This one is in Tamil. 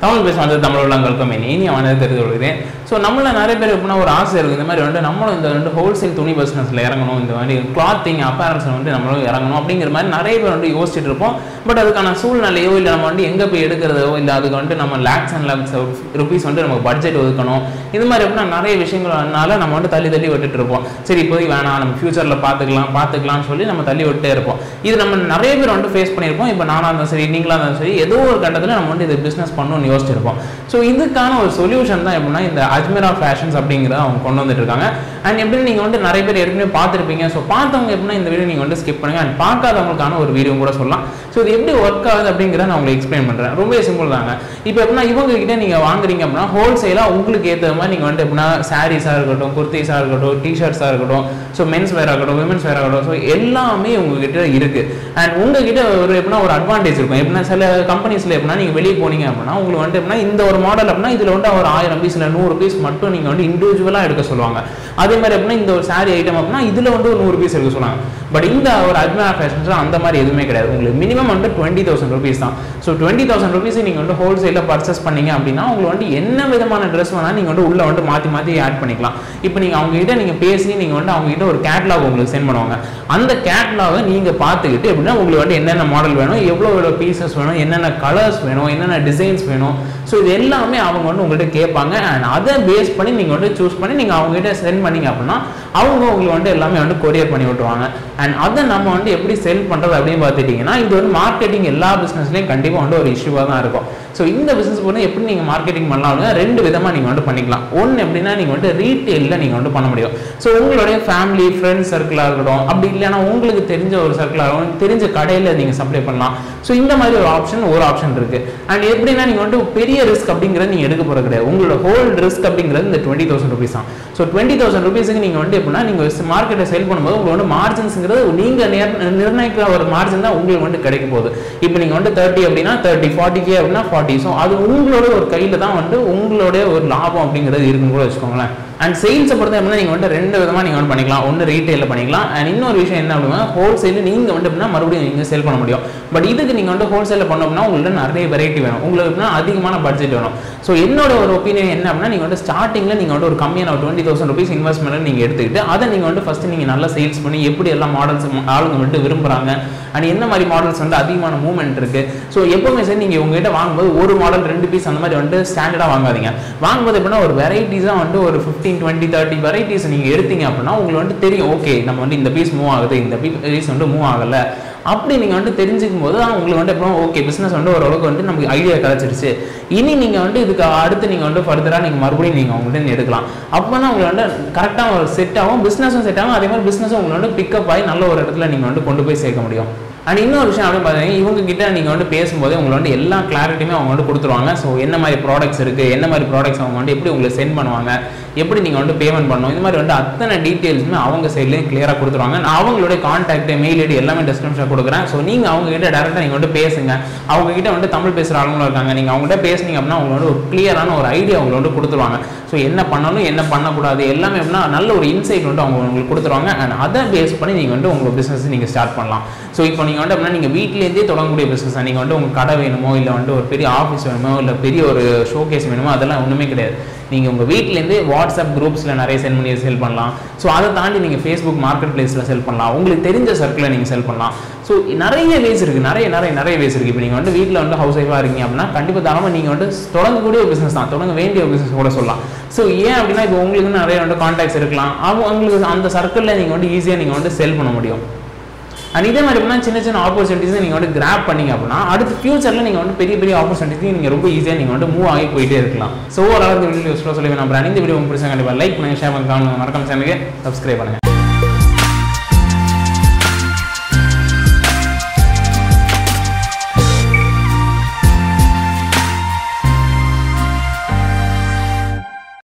தமிழ் பேச வந்து தமிழ் உள்ளங்களுக்கும் இனி அவனை தெரிந்து கொள்கிறேன் ஸோ நம்மள நிறைய பேர் எப்படின்னா ஒரு ஆசை இருக்குது இந்த மாதிரி வந்து நம்மளும் இந்த வந்து ஹோல்சேல் துணி பிஸ்னஸில் இறங்கணும் இந்த மாதிரி கிளாத்திங் அப்பேரன்ஸில் வந்து நம்மளும் இறங்கணும் அப்படிங்கிற மாதிரி நிறைய பேர் வந்து யோசிச்சுட்டு இருப்போம் பட் அதுக்கான சூழ்நிலையோ இல்லை நம்ம வந்து எங்கே போய் எடுக்கிறதோ இல்லை அதுக்கு வந்துட்டு நம்ம லேக்ஸ் அண்ட் லேக்ஸ் ருபீஸ் வந்து நமக்கு பட்ஜெட் ஒதுக்கணும் இது மாதிரி எப்படின்னா நிறைய விஷயங்கள்னால நம்ம வந்து தள்ளி தள்ளி விட்டுட்டு இருப்போம் சரி இப்போதைக்கு வேணாம் நம்ம ஃபியூச்சரில் பார்த்துக்கலாம் பார்த்துக்கலாம்னு சொல்லி நம்ம தள்ளி விட்டே இருப்போம் இது நம்ம நிறைய பேர் வந்து ஃபேஸ் பண்ணியிருப்போம் இப்போ நானாக இருந்தாலும் சரி நீங்களாக இருந்தாலும் சரி ஏதோ ஒரு கட்டத்தில் நம்ம வந்து இது பிஸ்னஸ் பண்ணணும்னு யோசிச்சிருப்போம் ஸோ இதுக்கான ஒரு சொல்யூஷன் தான் எப்படின்னா இந்த அஜ்மீரா ஃபேஷன்ஸ் அப்படிங்கிறத அவங்க கொண்டு வந்துட்டு இருக்காங்க அண்ட் எப்படின்னு நீங்கள் வந்து நிறைய பேர் ஏற்கனவே பார்த்துருப்பீங்க ஸோ பார்த்தவங்க எப்படின்னா இந்த வீடியோ நீங்கள் வந்து ஸ்கிப் பண்ணுங்க அண்ட் பார்க்காதவங்களுக்கான ஒரு வீடியோ கூட சொல்லலாம் ஸோ இது எப்படி ஒர்க் ஆகுது அப்படிங்கிறத நான் உங்களுக்கு எக்ஸ்பிளைன் பண்ணுறேன் ரொம்ப சிம்பிள் தாங்க இப்போ எப்படின்னா இவங்க கிட்ட நீங்கள் வாங்குறீங்க அப்படின்னா ஹோல்சேலாக உங்களுக்கு ஏற்ற மாதிரி நீங்கள் வந்து எப்படின்னா சாரீஸாக இருக்கட்டும் குர்த்திஸாக இருக்கட்டும் டிஷர்ட்ஸாக இருக்கட்டும் ஸோ மென்ஸ் வேர் ஆகட்டும் விமன்ஸ் வேர் ஆகட்டும் ஸோ எல்லாமே உங்ககிட்ட இருக்கு அண்ட் உங்ககிட்ட ஒரு எப்படின்னா ஒரு அட்வான்டேஜ் இருக்கும் எப்படின்னா சில கம்பெனிஸில் எப்படின்னா நீங்கள் வெளியே போனீங்க அப்படின்னா உங்களுக்கு வந்து எப்படின்னா இந்த ஒரு மாடல் அப்படின்னா இதில் வந்து ஒரு ஆயிரம் பீஸ் இல்லை நூறு பீஸ் மட்டும் நீங்கள் வந்து இண்டிவிஜுவலாக எடுக்க சொல்லுவாங்க அதே மாதிரி எப்படின்னா இந்த ஒரு சாரி ஐட்டம் அப்படின்னா இதில் வந்து ஒரு நூறு பீஸ் எடுக்க சொல்லுவாங்க பட் இந்த ஒரு அஜ்மீரா ஃபேஷன்ஸ் அந்த மாதிரி எதுவுமே கிடையாது உங்களுக்கு மினிமம் வந்து டுவெண்ட்டி தௌசண்ட் ருபீஸ் தான் ஸோ டுவெண்ட்டி தௌசண்ட் ருபீஸ் நீங்கள் வந்து ஹோல்சேலில் பர்ச்சேஸ் பண்ணீங்க அப்படின்னா உங்களுக்கு வந்து என்ன விதமான ட்ரெஸ் வேணால் நீங்கள் வந்து உள்ளே வந்து மாற்றி மாற்றி ஆட் பண்ணிக்கலாம் இப்போ நீங்கள் அவங்க கிட்ட நீங்கள் பேசி நீங்கள் வந்து அவங்க கிட்ட ஒரு கேட்லாக் உங்களுக்கு சென்ட் பண்ணுவாங்க அந்த கேட்லாகை நீங்கள் பார்த்துக்கிட்டு எப்படின்னா உங்களுக்கு வந்து என்னென்ன மாடல் வேணும் எவ்வளோ எவ்வளோ பீசஸ் வேணும் என்னென்ன கலர்ஸ் வேணும் என்னென்ன டிசைன்ஸ் வேணும் ஸோ இது எல்லாமே அவங்க வந்து உங்கள்கிட்ட கேட்பாங்க அண்ட் அதை பேஸ் பண்ணி நீங்கள் வந்து சூஸ் பண்ணி நீங்கள் அவங்ககிட்ட சென்ட் பண்ணீங்க அப்படின்னா அவங்க உங்களுக்கு வந்து எல்லாமே வந்து கொரியர் பண்ணி விட்டுருவாங்க அண்ட் அதை நம்ம வந்து எப்படி செல் பண்ணுறது அப்படின்னு பார்த்துட்டிங்கன்னா இது வந்து மார்க்கெட்டிங் எல்லா பிஸ்னஸ்லையும் கண்டிப்பாக வந்து ஒரு இஷ்யூவாக தான் இருக்கும் ஸோ இந்த பிஸ்னஸ் பொறுத்த எப்படி நீங்கள் மார்க்கெட்டிங் பண்ணலாம் ரெண்டு விதமாக நீங்கள் வந்து பண்ணிக்கலாம் ஒன்று எப்படின்னா நீங்கள் வந்து ரீட்டெயிலில் நீங்கள் வந்து பண்ண முடியும் ஸோ உங்களுடைய ஃபேமிலி ஃப்ரெண்ட்ஸ் சர்க்கிளாக இருக்கட்டும் அப்படி இல்லைன்னா உங்களுக்கு தெரிஞ்ச ஒரு சர்க்கிளாக இருக்கட்டும் தெரிஞ்ச கடையில் நீங்கள் சப்ளை பண்ணலாம் ஸோ இந்த மாதிரி ஒரு ஆப்ஷன் ஒரு ஆப்ஷன் இருக்குது அண்ட் எப்படின்னா நீங்கள் வந்து பெரிய ரிஸ்க் அப்படிங்கிறது நீங்கள் எடுக்க போகிறது கிடையாது உங்களோட ஹோல் ரிஸ்க் அப்படிங்கிறது இந்த டுவெண்ட்டி தௌசண்ட் ருபீஸ் தான் ஸோ டுவெண்ட்டி தௌசண்ட் ருபீஸுக்கு நீங்கள் வந்து எப்படின்னா நீங்கள் மார்க்கெட்டை செல் பண்ணும்போது உங்களுக்கு வந்து மார்ஜின்ஸுங்கிறது நீங்கள் நிர்ணயிக்கிற ஒரு மார்ஜின் தான் உங்களுக்கு வந்து கிடைக்க போகுது இப்போ நீங்கள் வந்து தேர்ட்டி அப்படின்னா தேர்ட்டி ஃபார்ட்டி கே அப்படின்னா ஃபார்ட்டி ஸோ அது உங்களோட ஒரு கையில் தான் வந்து உங்களுடைய ஒரு லாபம் அப்படிங்கிறது இருக்குன்னு கூட வச்சுக்கோங்களேன் அண்ட் சேல்ஸை பொறுத்த எப்படின்னா நீங்கள் வந்து ரெண்டு விதமாக நீங்கள் வந்து பண்ணிக்கலாம் ஒன்று ரீட்டெயிலில் பண்ணிக்கலாம் அண்ட் இன்னொரு விஷயம் என்ன அப்படின்னா ஹோல்சேல் நீங்கள் வந்து எப்படின்னா மறுபடியும் நீங்கள் சேல் பண்ண முடியும் பட் இதுக்கு நீங்கள் வந்து ஹோல்சேலில் பண்ணோம்னா உங்கள்ட்ட நிறைய வெரைட்டி வேணும் உங்களுக்கு எப்படின்னா அதிகமான பட்ஜெட் வேணும் ஸோ என்னோட ஒரு ஒப்பீனியன் என்ன அப்படின்னா நீங்கள் வந்து ஸ்டார்டிங்கில் நீங்கள் வந்து ஒரு கம்மியான ஒரு டுவெண்ட்டி தௌசண்ட் ருபீஸ் இன்வெஸ்ட்மெண்ட் நீங்கள் எடுத்துக்கிட்டு அதை நீங்கள் வந்து ஃபஸ்ட்டு நீங்கள் நல்லா சேல்ஸ் பண்ணி எப்படி எல்லா மாடல்ஸ் ஆளுங்க வந்து விரும்புகிறாங்க அண்ட் என்ன மாதிரி மாடல்ஸ் வந்து அதிகமான மூவ்மெண்ட் இருக்குது ஸோ எப்போவுமே சரி நீங்கள் உங்ககிட்ட வாங்கும்போது ஒரு மாடல் ரெண்டு பீஸ் அந்த மாதிரி வந்து ஸ்டாண்டர்டாக வாங்காதீங்க வாங்கும்போது எப்படின்னா ஒரு வெரைட்டிஸாக வந்து ஒரு ஃபிஃப்டீன் டுவெண்ட்டி தேர்ட்டி வெரைட்டிஸ் நீங்கள் எடுத்தீங்க அப்படின்னா உங்களுக்கு வந்து தெரியும் ஓகே நம்ம வந்து இந்த பீஸ் மூவ் ஆகுது இந்த பீஸ் வந்து மூவ் ஆகலை அப்படி நீங்கள் வந்து தெரிஞ்சுக்கும் போது தான் உங்களுக்கு வந்து எப்போ ஓகே பிஸ்னஸ் வந்து ஓரளவுக்கு வந்து நமக்கு ஐடியா கிடச்சிருச்சு இனி நீங்கள் வந்து இதுக்கு அடுத்து நீங்கள் வந்து ஃபர்தராக நீங்கள் மறுபடியும் நீங்கள் அவங்கள்ட்ட எடுக்கலாம் அப்போ தான் உங்களுக்கு வந்து கரெக்டாக ஒரு செட் ஆகும் பிஸ்னஸும் செட் ஆகும் அதே மாதிரி பிஸ்னஸும் உங்களை வந்து பிக்கப் ஆகி நல்ல ஒரு இடத்துல நீங்கள் வந்து கொண்டு போய் சேர்க்க முடியும் அண்ட் இன்னொரு விஷயம் அப்படின்னு பார்த்தீங்கன்னா இவங்க கிட்ட நீங்கள் வந்து பேசும்போது உங்களை வந்து எல்லா கிளாரிட்டியுமே அவங்க வந்து கொடுத்துருவாங்க ஸோ என்ன மாதிரி ப்ராடக்ட்ஸ் இருக்குது என்ன மாதிரி ப்ராடக்ட்ஸ் அவங்க வந்து எப்படி உங்களுக்கு சென்ட் பண்ணுவாங்க எப்படி நீங்கள் வந்து பேமெண்ட் பண்ணணும் இந்த மாதிரி வந்து அத்தனை டீட்டெயில்ஸுமே அவங்க சைட்லேயும் கிளியராக கொடுத்துருவாங்க நான் அவங்களுடைய கான்டாக்ட் மெயில் ஐடி எல்லாமே டிஸ்கிரிப்ஷன் கொடுக்குறேன் ஸோ நீங்கள் அவங்க கிட்ட டேரெக்டாக நீங்கள் வந்து பேசுங்க அவங்க கிட்ட வந்து தமிழ் பேசுகிற ஆளுங்களும் இருக்காங்க நீங்கள் அவங்ககிட்ட பேசுனீங்க அப்படின்னா அவங்க வந்து ஒரு கிளியரான ஒரு ஐடியா அவங்க வந்து கொடுத்துருவாங்க ஸோ என்ன பண்ணணும் என்ன பண்ணக்கூடாது எல்லாமே எப்படின்னா நல்ல ஒரு இன்சைட் வந்து அவங்க உங்களுக்கு கொடுத்துருவாங்க அண்ட் அதை பேஸ் பண்ணி நீங்கள் வந்து உங்கள் பிஸ்னஸ் நீங்கள் ஸ்டார்ட் பண்ணலாம் ஸோ இப்போ நீங்கள் வந்து அப்படின்னா நீங்கள் வீட்டிலேருந்தே தொடங்கக்கூடிய பிஸ்னஸ் நீங்கள் வந்து உங்கள் கடை வேணுமோ இல்லை வந்து ஒரு பெரிய ஆஃபீஸ் வேணுமோ இல்லை பெரிய ஒரு ஷோகேஸ் வேணுமோ அதெல்லாம் ஒன்றுமே கிடையாது நீங்கள் உங்கள் வீட்டிலேருந்தே வாட்ஸ்அப் குரூப்ஸில் நிறைய சென்ட் பண்ணி செல் பண்ணலாம் ஸோ அதை தாண்டி நீங்கள் ஃபேஸ்புக் மார்க்கெட் பிளேஸில் செல் பண்ணலாம் உங்களுக்கு தெரிஞ்ச சர்க்கிளில் நீங்கள் செல் பண்ணலாம் ஸோ நிறைய வேஸ் இருக்குது நிறைய நிறைய நிறைய வேஸ் இருக்குது இப்போ நீங்கள் வந்து வீட்டில் வந்து ஹவுஸ் ஒய்ஃபாக இருக்கீங்க அப்படின்னா கண்டிப்பாக தாராளமாக நீங்கள் வந்து தொடங்கக்கூடிய ஒரு பிஸ்னஸ் தான் தொடங்க வேண்டிய ஒரு பிஸ்னஸ் கூட சொல்லலாம் ஸோ ஏன் அப்படின்னா இப்போ உங்களுக்கு நிறைய வந்து கான்டாக்ட்ஸ் இருக்கலாம் அவங்க உங்களுக்கு அந்த சர்க்கிளில் நீங்கள் வந்து ஈஸியாக நீங்கள் வந்து செல் பண்ண முடியும் அண்ட் இதே மாதிரி எப்படின்னா சின்ன சின்ன ஆப்பர்ச்சுனிட்டிஸ் நீங்கள் வந்து கிராப் பண்ணீங்க அப்படின்னா அடுத்த ஃபியூச்சரில் நீங்கள் வந்து பெரிய பெரிய ஆப்பர்ச்சுனிட்டிஸ் நீங்கள் ரொம்ப ஈஸியாக நீங்கள் வந்து மூவ் ஆகி போயிட்டே இருக்கலாம் ஸோ ஓரளவுக்கு வீடியோ யூஸ்ஃபுல்லாக சொல்லி நான் இந்த வீடியோ உங்களுக்கு பிடிச்சா கண்டிப்பாக லைக் பண்ணுங்கள் ஷேர் பண்ணுங்க மறக்காம சேனலுக்கு சப்ஸ்கிரைப் பண்ணுங்கள்